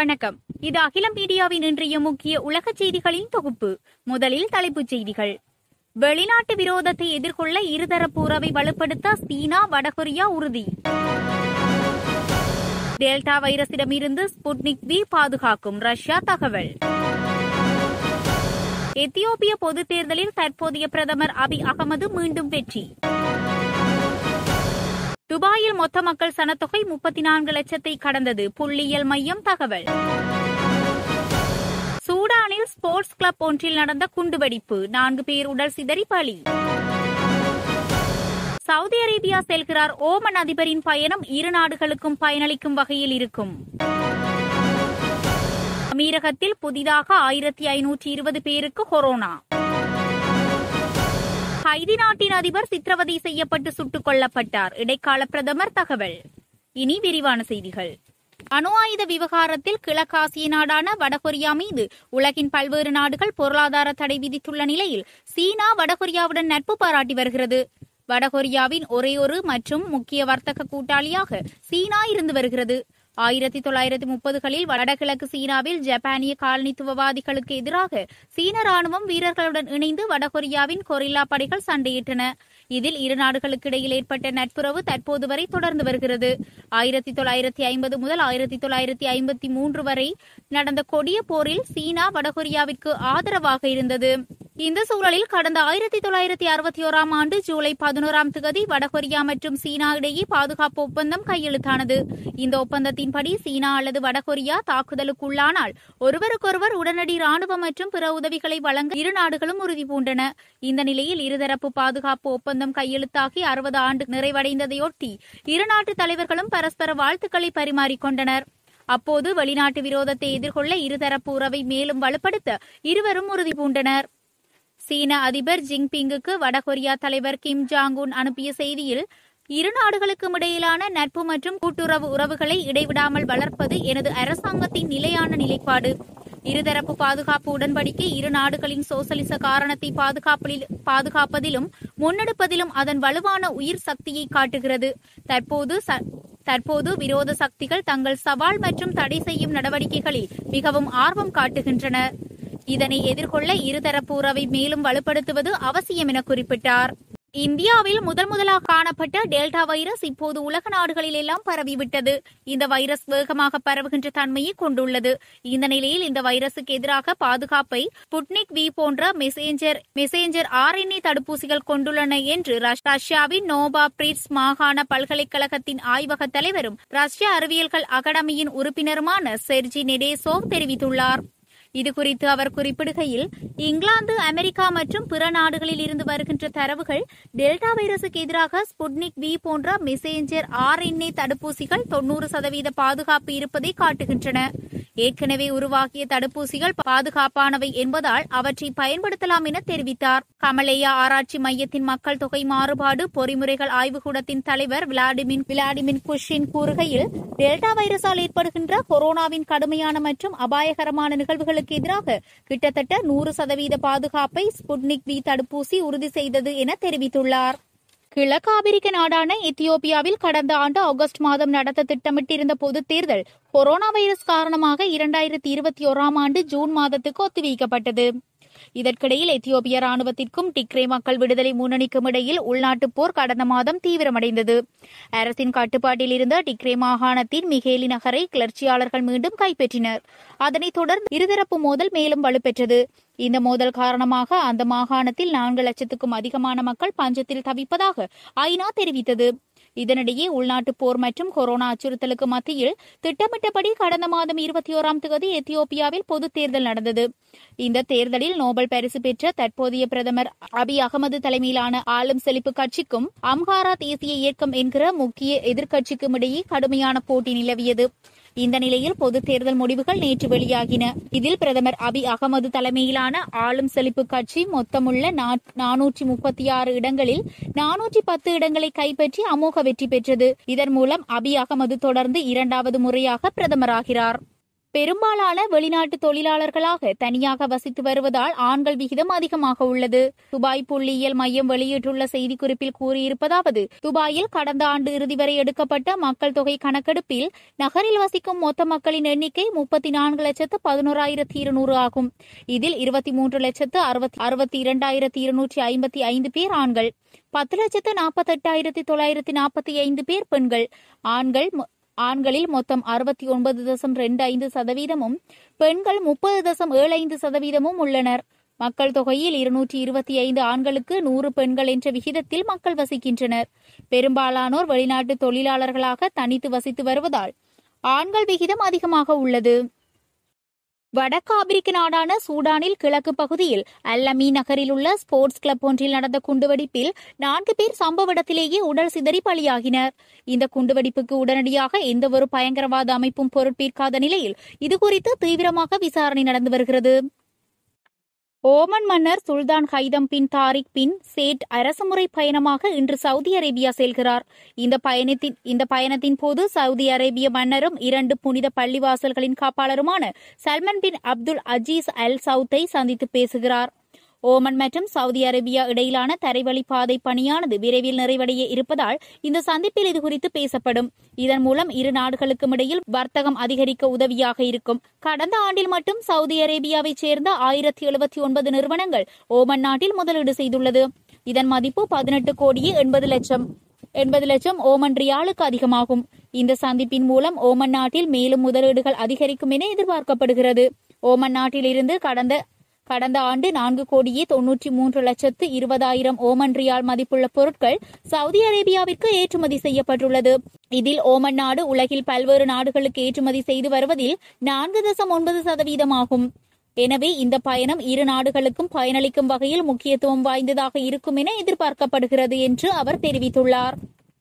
வணக்கம் இது அகிலம் மீடியாவின் இன்றைய முக்கிய உலக செய்திகளின் தொகுப்பு முதலில் தலைப்புச் செய்திகள் வெளிநாட்டு விரோதத்தை எதிர்கொள்ள இருதரப்பு உறவை வலுப்படுத்த சீனா வடகொரியா உறுதி டெல்டா வைரஸிடமிருந்து ஸ்புட்னிக் வி பாதுகாக்கும் ரஷ்யா தகவல் எத்தியோப்பிய பொதுத் தேர்தலில் தற்போதைய பிரதமர் அபி அகமது மீண்டும் வெற்றி துபாயில் மொத்த மக்கள் சனத்தொகை முப்பத்தி நான்கு லட்சத்தை கடந்தது புள்ளியியல் மையம் தகவல் சூடானில் ஸ்போர்ட்ஸ் கிளப் ஒன்றில் நடந்த குண்டுவெடிப்பு நான்கு பேர் உடல் சிதறி பலி சவுதி அரேபியா செல்கிறார் ஓமன் அதிபரின் பயணம் இரு நாடுகளுக்கும் பயனளிக்கும் வகையில் இருக்கும் அமீரகத்தில் புதிதாக ஆயிரத்தி ஐநூற்றி இருபது பேருக்கு கொரோனா ஹைதி நாட்டின் அதிபர் சித்திரவதை செய்யப்பட்டு சுட்டுக் கொல்லப்பட்டார் இடைக்கால பிரதமர் தகவல் இனி விரிவான செய்திகள் அணு ஆயுத விவகாரத்தில் கிழக்காசிய நாடான வடகொரியா மீது உலகின் பல்வேறு நாடுகள் பொருளாதார தடை விதித்துள்ள நிலையில் சீனா வடகொரியாவுடன் நட்பு பாராட்டி வருகிறது வடகொரியாவின் ஒரே ஒரு மற்றும் முக்கிய வர்த்தக கூட்டாளியாக சீனா இருந்து வருகிறது ஆயிரத்தி தொள்ளாயிரத்தி முப்பதுகளில் வடகிழக்கு சீனாவில் ஜப்பானிய காலனித்துவவாதிகளுக்கு எதிராக சீன ராணுவம் வீரர்களுடன் இணைந்து வடகொரியாவின் கொரில்லா படைகள் சண்டையிட்டன இதில் இரு நாடுகளுக்கு இடையில் ஏற்பட்ட நட்புறவு தற்போது வரை தொடர்ந்து வருகிறது ஆயிரத்தி தொள்ளாயிரத்தி ஐம்பது முதல் ஆயிரத்தி தொள்ளாயிரத்தி ஐம்பத்தி மூன்று வரை நடந்த கொடிய போரில் சீனா வடகொரியாவிற்கு ஆதரவாக இருந்தது இந்த சூழலில் கடந்த ஆயிரத்தி தொள்ளாயிரத்தி அறுபத்தி ஓராம் ஆண்டு ஜூலை பதினோராம் தேதி வடகொரியா மற்றும் சீனா இடையே பாதுகாப்பு ஒப்பந்தம் கையெழுத்தானது இந்த ஒப்பந்தத்தின்படி சீனா அல்லது வடகொரியா தாக்குதலுக்குள்ளானால் ஒருவருக்கொருவர் உடனடி ராணுவ மற்றும் பிற உதவிகளை வழங்க இரு நாடுகளும் உறுதி பூண்டன இந்த நிலையில் இருதரப்பு பாதுகாப்பு ஒப்பந்தம் கையெழுத்தாகி அறுபது ஆண்டு நிறைவடைந்ததையொட்டி இரு நாட்டு தலைவர்களும் பரஸ்பர வாழ்த்துக்களை பரிமாறிக்கொண்டனர் அப்போது வெளிநாட்டு விரோதத்தை எதிர்கொள்ள இருதரப்பு உறவை மேலும் வலுப்படுத்த இருவரும் உறுதி பூண்டனர் சீன அதிபர் ஜின்பிங்குக்கு வடகொரியா தலைவர் கிம் ஜாங் உன் அனுப்பிய செய்தியில் இரு நாடுகளுக்கும் இடையிலான நட்பு மற்றும் கூட்டுறவு உறவுகளை இடைவிடாமல் வளர்ப்பது எனது அரசாங்கத்தின் நிலையான நிலைப்பாடு இருதரப்பு பாதுகாப்பு உடன்படிக்கை இரு நாடுகளின் சோசலிச காரணத்தை பாதுகாப்பில் பாதுகாப்பதிலும் முன்னெடுப்பதிலும் அதன் வலுவான உயிர் சக்தியை காட்டுகிறது தற்போது தற்போது விரோத சக்திகள் தங்கள் சவால் மற்றும் தடை செய்யும் நடவடிக்கைகளில் மிகவும் ஆர்வம் காட்டுகின்றன இதனை எதிர்கொள்ள இருதரப்பு உறவை மேலும் வலுப்படுத்துவது அவசியம் என குறிப்பிட்டார் இந்தியாவில் முதல் முதலாக காணப்பட்ட டெல்டா வைரஸ் இப்போது உலக நாடுகளில் எல்லாம் பரவிவிட்டது இந்த வைரஸ் வேகமாக பரவுகின்ற தன்மையை கொண்டுள்ளது இந்த நிலையில் இந்த வைரசுக்கு எதிராக பாதுகாப்பை புட்னிக் வி போன்ற மெசேஞ்சர் மெசேஞ்சர் ஆர்என்ஏ தடுப்பூசிகள் கொண்டுள்ளன என்று ரஷ்யாவின் நோபா பிரிட்ஸ் மாகாண பல்கலைக்கழகத்தின் ஆய்வக தலைவரும் ரஷ்ய அறிவியல்கள் அகாடமியின் உறுப்பினருமான செர்ஜி நெடேசோவ் தெரிவித்துள்ளார் இதுகுறித்து அவர் குறிப்பிடுகையில் இங்கிலாந்து அமெரிக்கா மற்றும் பிற நாடுகளில் இருந்து வருகின்ற தரவுகள் டெல்டா வைரசுக்கு எதிராக ஸ்புட்னிக் வி போன்ற மெசேஞ்சர் ஆர்என்ஏ தடுப்பூசிகள் தொன்னூறு சதவீத பாதுகாப்பு இருப்பதை காட்டுகின்றன ஏற்கனவே உருவாக்கிய தடுப்பூசிகள் பாதுகாப்பானவை என்பதால் அவற்றை பயன்படுத்தலாம் என தெரிவித்தார் கமலேயா ஆராய்ச்சி மையத்தின் மக்கள் தொகை மாறுபாடு பொறிமுறைகள் ஆய்வுக்கூடத்தின் தலைவர் விளாடிமின் விளாடிமின் குஷின் கூறுகையில் டெல்டா வைரஸால் ஏற்படுகின்ற கொரோனாவின் கடுமையான மற்றும் அபாயகரமான நிகழ்வுகளுக்கு எதிராக கிட்டத்தட்ட நூறு சதவீத பாதுகாப்பை ஸ்புட்னிக் வி தடுப்பூசி உறுதி செய்தது என தெரிவித்துள்ளார் கிழக்கு ஆப்பிரிக்க நாடான எத்தியோப்பியாவில் கடந்த ஆண்டு ஆகஸ்ட் மாதம் நடத்த திட்டமிட்டிருந்த பொதுத் தேர்தல் கொரோனா வைரஸ் காரணமாக இரண்டாயிரத்தி இருபத்தி ஓராம் ஆண்டு ஜூன் மாதத்துக்கு ஒத்திவைக்கப்பட்டது இதற்கிடையில் எத்தியோப்பிய ராணுவத்திற்கும் டிக்ரே மக்கள் விடுதலை முன்னணிக்கும் இடையில் உள்நாட்டுப் போர் கடந்த மாதம் தீவிரமடைந்தது அரசின் கட்டுப்பாட்டில் இருந்த டிக்ரே மாகாணத்தின் மிகேலி நகரை கிளர்ச்சியாளர்கள் மீண்டும் கைப்பற்றினர் அதனைத் தொடர்ந்து இருதரப்பு மோதல் மேலும் வலுப்பெற்றது இந்த மோதல் காரணமாக அந்த மாகாணத்தில் நான்கு லட்சத்துக்கும் அதிகமான மக்கள் பஞ்சத்தில் தவிப்பதாக ஐநா தெரிவித்தது இதனிடையே உள்நாட்டு போர் மற்றும் கொரோனா அச்சுறுத்தலுக்கு மத்தியில் திட்டமிட்டபடி கடந்த மாதம் இருபத்தி ஓராம் தேதி எத்தியோப்பியாவில் பொதுத் தேர்தல் நடந்தது இந்த தேர்தலில் நோபல் பரிசு பெற்ற தற்போதைய பிரதமர் அபி அகமது தலைமையிலான ஆளும் செழிப்பு கட்சிக்கும் அம்ஹாரா தேசிய இயக்கம் என்கிற முக்கிய எதிர்க்கட்சிக்கும் இடையே கடுமையான போட்டி நிலவியது இந்த நிலையில் பொது தேர்தல் முடிவுகள் நேற்று வெளியாகின இதில் பிரதமர் அபி அகமது தலைமையிலான ஆளும் செழிப்பு கட்சி மொத்தமுள்ள நானூற்றி முப்பத்தி ஆறு இடங்களில் நானூற்றி பத்து இடங்களை கைப்பற்றி அமோக வெற்றி பெற்றது இதன் மூலம் அபி அகமது தொடர்ந்து இரண்டாவது முறையாக பிரதமராகிறார் பெரும்பாலான வெளிநாட்டு தொழிலாளர்களாக தனியாக வசித்து வருவதால் ஆண்கள் விகிதம் அதிகமாக உள்ளது துபாய் புள்ளியியல் மையம் வெளியிட்டுள்ள செய்திக்குறிப்பில் கூறியிருப்பதாவது துபாயில் கடந்த ஆண்டு இறுதி வரை எடுக்கப்பட்ட மக்கள் தொகை கணக்கெடுப்பில் நகரில் வசிக்கும் மொத்த மக்களின் எண்ணிக்கை முப்பத்தி நான்கு லட்சத்து பதினோராயிரத்தி இருநூறு ஆகும் இதில் இருபத்தி மூன்று லட்சத்து அறுபத்தி அறுபத்தி இரண்டாயிரத்தி இருநூற்றி ஐம்பத்தி ஐந்து பேர் ஆண்கள் பத்து லட்சத்து நாற்பத்தெட்டாயிரத்தி தொள்ளாயிரத்தி நாற்பத்தி ஐந்து பேர் பெண்கள் ஆண்கள் மொ- ஆண்களில் மொத்தம் அறுபத்தி ஒன்பது தசம் ரெண்டு ஐந்து சதவீதமும் பெண்கள் முப்பது தசம் ஏழு ஐந்து சதவீதமும் உள்ளனர் மக்கள் தொகையில் இருநூற்றி இருபத்தி ஐந்து ஆண்களுக்கு நூறு பெண்கள் என்ற விகிதத்தில் மக்கள் வசிக்கின்றனர் பெரும்பாலானோர் வெளிநாட்டு தொழிலாளர்களாக தனித்து வசித்து வருவதால் ஆண்கள் விகிதம் அதிகமாக உள்ளது வடக்கு ஆப்பிரிக்க நாடான சூடானில் கிழக்கு பகுதியில் அல்லமி நகரில் உள்ள ஸ்போர்ட்ஸ் கிளப் ஒன்றில் நடந்த குண்டுவெடிப்பில் நான்கு பேர் சம்பவ இடத்திலேயே உடல் சிதறி பலியாகினர் இந்த குண்டுவெடிப்புக்கு உடனடியாக எந்தவொரு பயங்கரவாத அமைப்பும் பொருட்பேற்காத நிலையில் இதுகுறித்து தீவிரமாக விசாரணை நடந்து வருகிறது ஓமன் மன்னர் சுல்தான் Haitham bin Tariq bin Said அரசுமுறை பயணமாக இன்று சவுதி அரேபியா செல்கிறார் இந்த பயணத்தின் இந்த பயணத்தின் போது சவுதி அரேபிய மன்னரும் இரண்டு புனித பள்ளிவாசல்களின் காப்பாளருமான Salman bin Abdul Aziz Al சவுத்தை சந்தித்து பேசுகிறார் ஓமன் மற்றும் சவுதி அரேபியா இடையிலான தரைவழி பாதை பணியானது விரைவில் நிறைவடைய இருப்பதால் இந்த சந்திப்பில் இதுகுறித்து பேசப்படும் இதன் மூலம் இரு நாடுகளுக்கும் இடையில் வர்த்தகம் அதிகரிக்க உதவியாக இருக்கும் கடந்த ஆண்டில் மட்டும் சவுதி அரேபியாவைச் சேர்ந்த ஆயிரத்தி எழுபத்தி ஒன்பது நிறுவனங்கள் ஓமன் நாட்டில் முதலீடு செய்துள்ளது இதன் மதிப்பு பதினெட்டு கோடியே எண்பது லட்சம் எண்பது லட்சம் ஓமன் ரியாலுக்கு அதிகமாகும் இந்த சந்திப்பின் மூலம் ஓமன் நாட்டில் மேலும் முதலீடுகள் அதிகரிக்கும் என எதிர்பார்க்கப்படுகிறது ஓமன் நாட்டிலிருந்து கடந்த கடந்த ஆண்டு நான்கு கோடியே தொன்னூற்றி மூன்று லட்சத்து இருபதாயிரம் ஓமன் ரியால் மதிப்புள்ள பொருட்கள் சவுதி அரேபியாவிற்கு ஏற்றுமதி செய்யப்பட்டுள்ளது இதில் ஓமன் நாடு உலகில் பல்வேறு நாடுகளுக்கு ஏற்றுமதி செய்து வருவதில் நான்கு தசம் ஒன்பது சதவீதமாகும் எனவே இந்த பயணம் இரு நாடுகளுக்கும் பயனளிக்கும் வகையில் முக்கியத்துவம் வாய்ந்ததாக இருக்கும் என எதிர்பார்க்கப்படுகிறது என்று அவர் தெரிவித்துள்ளார்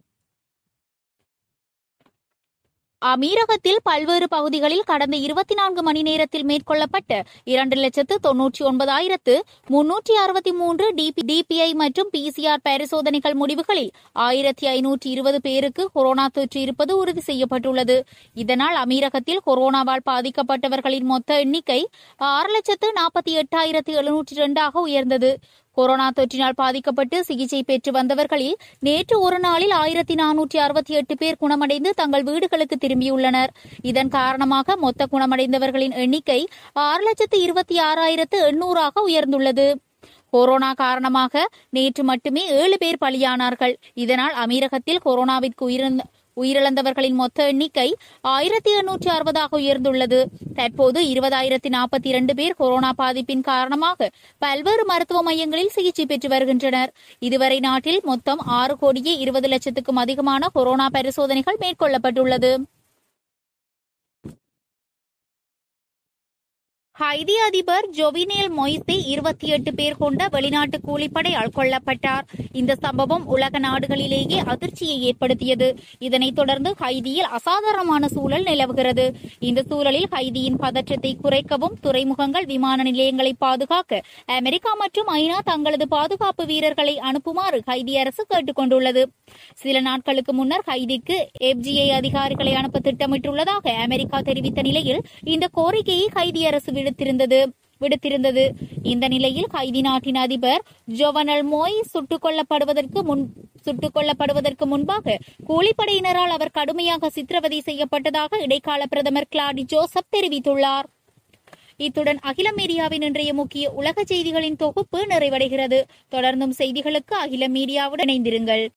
அமீரகத்தில் பல்வேறு பகுதிகளில் கடந்த இருபத்தி நான்கு மணி நேரத்தில் மேற்கொள்ளப்பட்ட இரண்டு லட்சத்து தொன்னூற்றி ஒன்பதாயிரத்து முன்னூற்றி அறுபத்தி மூன்று டிபிஐ மற்றும் பிசிஆர் பரிசோதனைகள் முடிவுகளில் ஆயிரத்தி ஐநூற்றி இருபது பேருக்கு கொரோனா தொற்று இருப்பது உறுதி செய்யப்பட்டுள்ளது இதனால் அமீரகத்தில் கொரோனாவால் பாதிக்கப்பட்டவர்களின் மொத்த எண்ணிக்கை ஆறு லட்சத்து நாற்பத்தி எட்டாயிரத்து எழுநூற்றி இரண்டாக உயர்ந்தது கொரோனா தொற்றினால் பாதிக்கப்பட்டு சிகிச்சை பெற்று வந்தவர்களில் நேற்று ஒரு நாளில் ஆயிரத்தி நானூற்றி அறுபத்தி எட்டு பேர் குணமடைந்து தங்கள் வீடுகளுக்கு திரும்பியுள்ளனர் இதன் காரணமாக மொத்த குணமடைந்தவர்களின் எண்ணிக்கை ஆறு லட்சத்து இருபத்தி ஆறாயிரத்து எண்ணூறாக உயர்ந்துள்ளது கொரோனா காரணமாக நேற்று மட்டுமே ஏழு பேர் பலியானார்கள் இதனால் அமீரகத்தில் கொரோனாவிற்கு உயிரிழந்த உயிரிழந்தவர்களின் மொத்த எண்ணிக்கை ஆயிரத்தி எண்ணூற்றி அறுபதாக உயர்ந்துள்ளது தற்போது இருபதாயிரத்தி நாற்பத்தி இரண்டு பேர் கொரோனா பாதிப்பின் காரணமாக பல்வேறு மருத்துவ மையங்களில் சிகிச்சை பெற்று வருகின்றனர் இதுவரை நாட்டில் மொத்தம் ஆறு கோடியே இருபது லட்சத்துக்கும் அதிகமான கொரோனா பரிசோதனைகள் மேற்கொள்ளப்பட்டுள்ளது ஹைதி அதிபர் ஜொவினேல் மொய்ஸே இருபத்தி எட்டு பேர் கொண்ட வெளிநாட்டு கூலிப்படையால் கொல்லப்பட்டார் இந்த சம்பவம் உலக நாடுகளிலேயே அதிர்ச்சியை ஏற்படுத்தியது இதனைத் தொடர்ந்து ஹைதியில் அசாதாரணமான சூழல் நிலவுகிறது இந்த சூழலில் ஹைதியின் பதற்றத்தை குறைக்கவும் துறைமுகங்கள் விமான நிலையங்களை பாதுகாக்க அமெரிக்கா மற்றும் ஐநா தங்களது பாதுகாப்பு வீரர்களை அனுப்புமாறு ஹைதி அரசு கேட்டுக் கொண்டுள்ளது சில நாட்களுக்கு முன்னர் ஹைதிக்கு எஃப்ஜிஐ அதிகாரிகளை அனுப்ப திட்டமிட்டுள்ளதாக அமெரிக்கா தெரிவித்த நிலையில் இந்த கோரிக்கையை ஹைதி அரசு விடுத்திருந்தது விடுத்திருந்தது இந்த நிலையில் கைதி நாட்டின் அதிபர் ஜோவனல் மோய் சுட்டுக் கொல்லப்படுவதற்கு முன் சுட்டுக் கொல்லப்படுவதற்கு முன்பாக கூலிப்படையினரால் அவர் கடுமையாக சித்திரவதை செய்யப்பட்டதாக இடைக்கால பிரதமர் கிளாடி ஜோசப் தெரிவித்துள்ளார் இத்துடன் அகில மீடியாவின் இன்றைய முக்கிய உலக செய்திகளின் தொகுப்பு நிறைவடைகிறது தொடர்ந்தும் செய்திகளுக்கு அகில மீடியாவுடன் இணைந்திருங்கள்